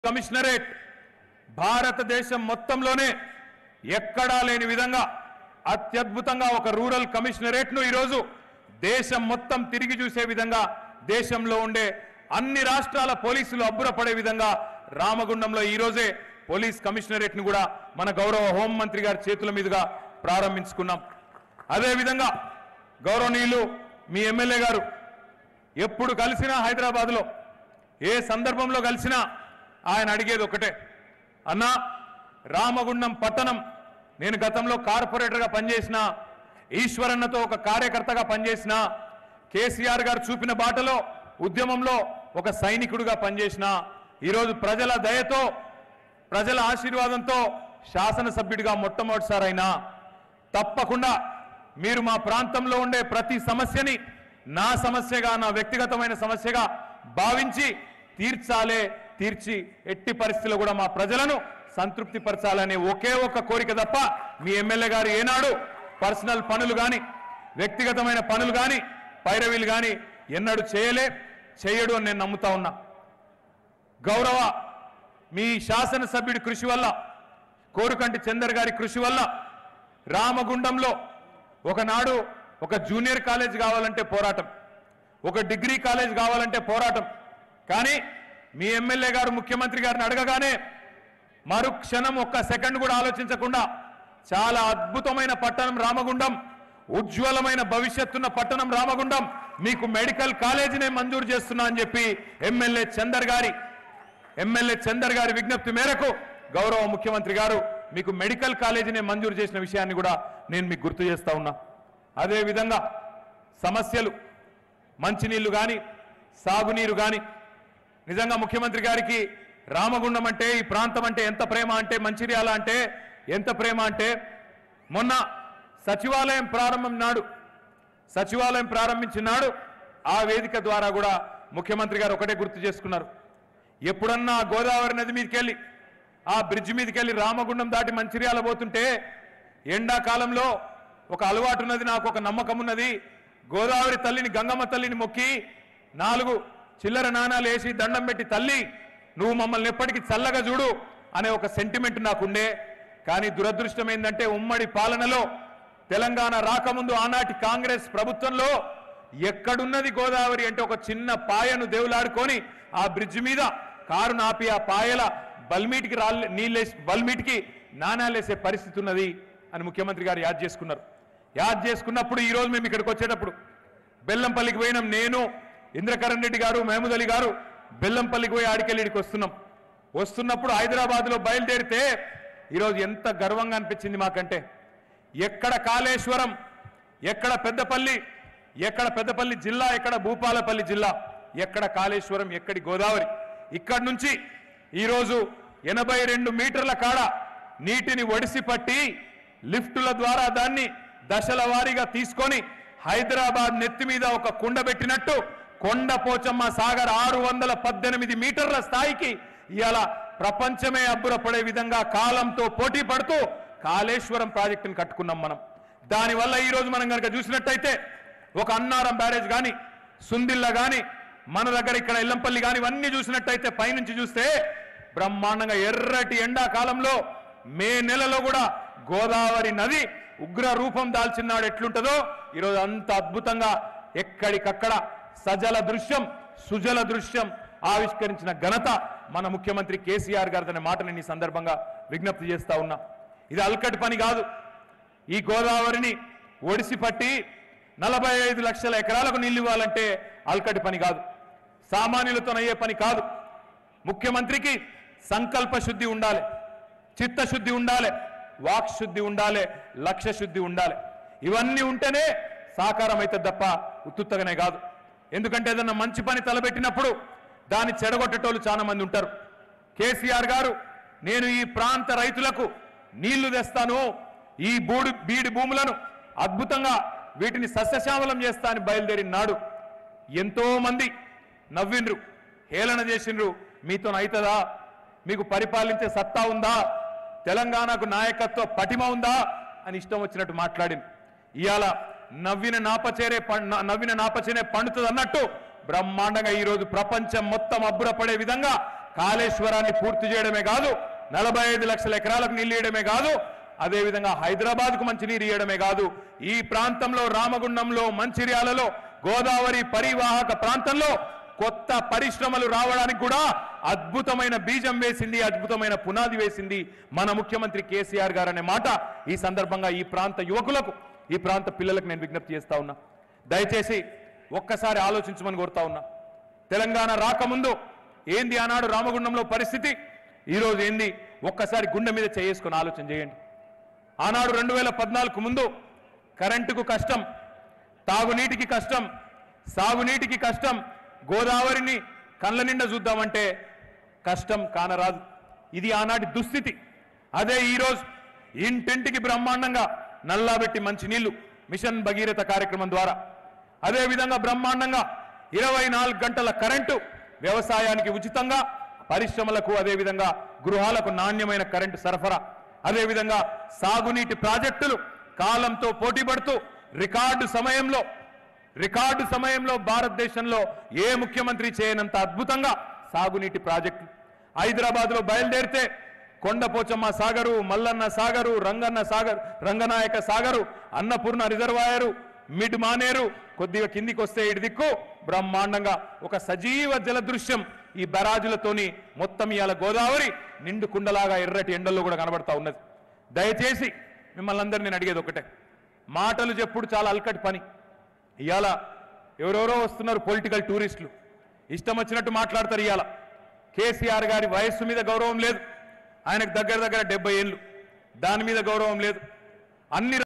commissionerate భారతదేశం మొత్తంలోనే ఎక్కడా లేని విధంగా అత్యద్భుతంగా ఒక రూరల్ కమిషనరేట్ ను ఈరోజు దేశం మొత్తం తిరిగి చూసే విధంగా దేశంలో ఉండే అన్ని రాష్ట్రాల పోలీసులు అబ్బురపడే విధంగా రామగుండంలో ఈ రోజే పోలీస్ కమిషనరేట్ ను కూడా మన గౌరవ హోంమంత్రి గారి చేతుల మీదుగా ప్రారంభించుకున్నాం అదే విధంగా గౌరవనీయులు మీ ఎమ్మెల్యే గారు ఎప్పుడు కలిసినా హైదరాబాద్లో ఏ సందర్భంలో కలిసినా ఆయన అడిగేది ఒకటే అన్నా రామగుండం పట్టణం నేను గతంలో కార్పొరేటర్గా పనిచేసిన ఈశ్వరన్నతో ఒక కార్యకర్తగా పనిచేసిన కేసీఆర్ గారు చూపిన బాటలో ఉద్యమంలో ఒక సైనికుడిగా పనిచేసిన ఈరోజు ప్రజల దయతో ప్రజల ఆశీర్వాదంతో శాసనసభ్యుడిగా మొట్టమొదటిసారైనా తప్పకుండా మీరు మా ప్రాంతంలో ఉండే ప్రతి సమస్యని నా సమస్యగా నా వ్యక్తిగతమైన సమస్యగా భావించి తీర్చాలే తీర్చి ఎట్టి పరిస్థితుల్లో కూడా మా ప్రజలను సంతృప్తి పరచాలనే ఒకే ఒక కోరిక తప్ప మీ ఎమ్మెల్యే గారు ఏనాడు పర్సనల్ పనులు కానీ వ్యక్తిగతమైన పనులు కానీ పైరవీలు కానీ ఎన్నడూ చేయలే చేయడు అని నేను నమ్ముతా ఉన్నా గౌరవ మీ శాసనసభ్యుడి కృషి వల్ల కోరుకంటి చందర్ గారి కృషి వల్ల రామగుండంలో ఒకనాడు ఒక జూనియర్ కాలేజ్ కావాలంటే పోరాటం ఒక డిగ్రీ కాలేజ్ కావాలంటే పోరాటం కానీ మీ ఎమ్మెల్యే గారు ముఖ్యమంత్రి గారిని అడగగానే మరుక్షణం ఒక్క సెకండ్ కూడా ఆలోచించకుండా చాలా అద్భుతమైన పట్టణం రామగుండం ఉజ్వలమైన భవిష్యత్తున్న పట్టణం రామగుండం మీకు మెడికల్ కాలేజీనే మంజూరు చేస్తున్నా అని చెప్పి ఎమ్మెల్యే చందర్ గారి ఎమ్మెల్యే చందర్ గారి విజ్ఞప్తి మేరకు గౌరవ ముఖ్యమంత్రి గారు మీకు మెడికల్ కాలేజీనే మంజూరు చేసిన విషయాన్ని కూడా నేను మీకు గుర్తు చేస్తా ఉన్నా అదే విధంగా సమస్యలు మంచినీళ్లు కానీ సాగునీరు కానీ నిజంగా ముఖ్యమంత్రి గారికి రామగుండం అంటే ఈ ప్రాంతం అంటే ఎంత ప్రేమ అంటే మంచిర్యాల అంటే ఎంత ప్రేమ అంటే మొన్న సచివాలయం ప్రారంభం నాడు సచివాలయం ప్రారంభించిన నాడు ఆ వేదిక ద్వారా కూడా ముఖ్యమంత్రి గారు ఒకటే గుర్తు చేసుకున్నారు ఎప్పుడన్నా ఆ గోదావరి నది మీదకి వెళ్ళి ఆ బ్రిడ్జ్ మీదకి వెళ్ళి రామగుండం దాటి మంచిర్యాల పోతుంటే ఎండాకాలంలో ఒక అలవాటు ఉన్నది నాకు ఒక నమ్మకం ఉన్నది గోదావరి తల్లిని గంగమ్మ తల్లిని మొక్కి నాలుగు చిల్లర నాణాలు వేసి దండం పెట్టి తల్లి నువ్వు మమ్మల్ని ఎప్పటికీ చల్లగా చూడు అనే ఒక సెంటిమెంట్ నాకుండే కానీ దురదృష్టం ఏంటంటే ఉమ్మడి పాలనలో తెలంగాణ రాకముందు ఆనాటి కాంగ్రెస్ ప్రభుత్వంలో ఎక్కడున్నది గోదావరి అంటే ఒక చిన్న పాయను దేవులాడుకొని ఆ బ్రిడ్జ్ మీద కారు నాపి ఆ పాయల బల్మీటికి రాళ్ళే నీళ్ళేసి బల్మీటికి నాణాలేసే పరిస్థితి ఉన్నది అని ముఖ్యమంత్రి గారు యాద్ చేసుకున్నారు యాద్ చేసుకున్నప్పుడు ఈ రోజు మేము ఇక్కడికి వచ్చేటప్పుడు బెల్లంపల్లికి పోయినాం నేను ఇంద్రకరణ్ రెడ్డి గారు మహమూద్ అలీ గారు బెల్లంపల్లికి పోయి ఆడికెళ్ళిడికి వస్తున్నాం వస్తున్నప్పుడు హైదరాబాద్లో బయలుదేరితే ఈరోజు ఎంత గర్వంగా అనిపించింది మాకంటే ఎక్కడ కాళేశ్వరం ఎక్కడ పెద్దపల్లి ఎక్కడ పెద్దపల్లి జిల్లా ఎక్కడ భూపాలపల్లి జిల్లా ఎక్కడ కాళేశ్వరం ఎక్కడి గోదావరి ఇక్కడి నుంచి ఈరోజు ఎనభై రెండు మీటర్ల కాడ నీటిని ఒడిసి పట్టి లిఫ్టుల ద్వారా దాన్ని దశల వారీగా తీసుకొని హైదరాబాద్ నెత్తి మీద ఒక కుండ పెట్టినట్టు కొండ పోచమ్మ సాగర్ ఆరు వందల పద్దెనిమిది మీటర్ల స్థాయికి ఇవాళ ప్రపంచమే అబ్బురపడే విధంగా కాలంతో పోటీ పడుతూ కాళేశ్వరం ప్రాజెక్టును కట్టుకున్నాం మనం దానివల్ల ఈ రోజు మనం కనుక చూసినట్టయితే ఒక అన్నారం బ్యారేజ్ కానీ సుందిల్ల కానీ మన దగ్గర ఇక్కడ ఎల్లంపల్లి కానీ ఇవన్నీ చూసినట్టయితే పైనుంచి చూస్తే బ్రహ్మాండంగా ఎర్రటి ఎండాకాలంలో మే నెలలో కూడా గోదావరి నది ఉగ్ర రూపం దాల్చినాడు ఎట్లుంటుందో ఈరోజు అంత అద్భుతంగా ఎక్కడికక్కడ సజల దృశ్యం సుజల దృశ్యం ఆవిష్కరించిన ఘనత మన ముఖ్యమంత్రి కేసీఆర్ గారిదనే మాట నేను ఈ సందర్భంగా విజ్ఞప్తి చేస్తా ఉన్నా ఇది అల్కటి పని కాదు ఈ గోదావరిని ఒడిసి పట్టి నలభై ఐదు లక్షల ఎకరాలకు నీళ్లు ఇవ్వాలంటే అల్కటి పని కాదు సామాన్యులతోనయ్యే పని కాదు ముఖ్యమంత్రికి సంకల్ప శుద్ధి ఉండాలి చిత్తశుద్ధి ఉండాలి వాక్ శుద్ధి ఉండాలి లక్ష్య శుద్ధి ఉండాలి ఇవన్నీ ఉంటేనే సాకారం అవుతుంది తప్ప ఉత్తుత్తగానే కాదు ఎందుకంటే ఏదన్నా మంచి పని తలబెట్టినప్పుడు దాన్ని చెడగొట్టేటోళ్ళు చాలా మంది ఉంటారు కేసీఆర్ గారు నేను ఈ ప్రాంత రైతులకు నీళ్లు తెస్తాను ఈ బూడి బీడి భూములను అద్భుతంగా వీటిని సస్యశ్యామలం చేస్తా అని బయలుదేరిన నాడు ఎంతో మంది నవ్విండ్రు హేళన చేసిండ్రు మీతో అవుతుందా మీకు పరిపాలించే సత్తా ఉందా తెలంగాణకు నాయకత్వ పటిమ ఉందా అని ఇష్టం వచ్చినట్టు మాట్లాడింది ఇవాళ నవ్విన నాపచేరే పం- న- నవ్విన నాపచేనే పండుతుంది అన్నట్టు బ్రహ్మాండంగా ఈ రోజు ప్రపంచం మొత్తం అబ్బురపడే విధంగా కాళేశ్వరాన్ని పూర్తి చేయడమే కాదు నలభై ఐదు లక్షల ఎకరాలకు నీళ్లు ఇవ్వడమే కాదు అదేవిధంగా హైదరాబాద్ కు మంచినీరు ఇవ్వడమే కాదు ఈ ప్రాంతంలో రామగుండంలో మంచిర్యాలలో గోదావరి పరివాహక ప్రాంతంలో కొత్త పరిశ్రమలు రావడానికి కూడా అద్భుతమైన బీజం వేసింది అద్భుతమైన పునాది వేసింది మన ముఖ్యమంత్రి కేసీఆర్ గారు అనే మాట ఈ సందర్భంగా ఈ ప్రాంత యువకులకు ఈ ప్రాంత పిల్లలకు నేను విజ్ఞప్తి చేస్తా ఉన్నా దయచేసి ఒక్కసారి ఆలోచించమని కోరుతా ఉన్నా తెలంగాణ రాకముందు ఏంది ఆనాడు రామగుండంలో పరిస్థితి ఈరోజు ఏంది ఒక్కసారి గుండె మీద చేసుకొని ఆలోచన చేయండి ఆనాడు రెండు వేల పద్నాలుగు ముందు కరెంటుకు కష్టం తాగునీటికి కష్టం సాగునీటికి కష్టం గోదావరిని కళ్ళ నిండా చూద్దామంటే కష్టం కానరాదు ఇది ఆనాటి దుస్థితి అదే ఈరోజు ఇంటింటికి బ్రహ్మాండంగా నల్లాబెట్టి మంచినీళ్లు మిషన్ భగీరథ కార్యక్రమం ద్వారా అదే విధంగా బ్రహ్మాండంగా ఇరవై నాలుగు గంటల కరెంటు వ్యవసాయానికి ఉచితంగా పరిశ్రమలకు అదేవిధంగా గృహాలకు నాణ్యమైన కరెంటు సరఫరా అదేవిధంగా సాగునీటి ప్రాజెక్టులు కాలంతో పోటీ పడుతూ రికార్డు సమయంలో రికార్డు సమయంలో భారతదేశంలో ఏ ముఖ్యమంత్రి చేయనంత అద్భుతంగా సాగునీటి ప్రాజెక్టులు హైదరాబాద్ లో బయలుదేరితే కొండపోచమ్మ సాగరు మల్లన్న సాగరు రంగన్న సాగర్ రంగనాయక సాగరు అన్నపూర్ణ రిజర్వాయరు మిడ్ మానేరు కొద్దిగా కిందికి వస్తే ఇటు దిక్కు బ్రహ్మాండంగా ఒక సజీవ జల దృశ్యం ఈ బరాజులతోని మొత్తం ఇవాళ గోదావరి నిండు కుండలాగా ఎర్రటి ఎండల్లో కూడా కనబడతా ఉన్నది దయచేసి మిమ్మల్ని అందరినీ నేను అడిగేది ఒకటే మాటలు చెప్పుడు చాలా అల్కటి పని ఇవాళ ఎవరెవరో వస్తున్నారు పొలిటికల్ టూరిస్టులు ఇష్టం వచ్చినట్టు మాట్లాడతారు ఇవాళ కేసీఆర్ గారి వయస్సు మీద గౌరవం లేదు ఆయనకు దగ్గర దగ్గర డెబ్బై ఏళ్ళు దాని మీద గౌరవం లేదు అన్ని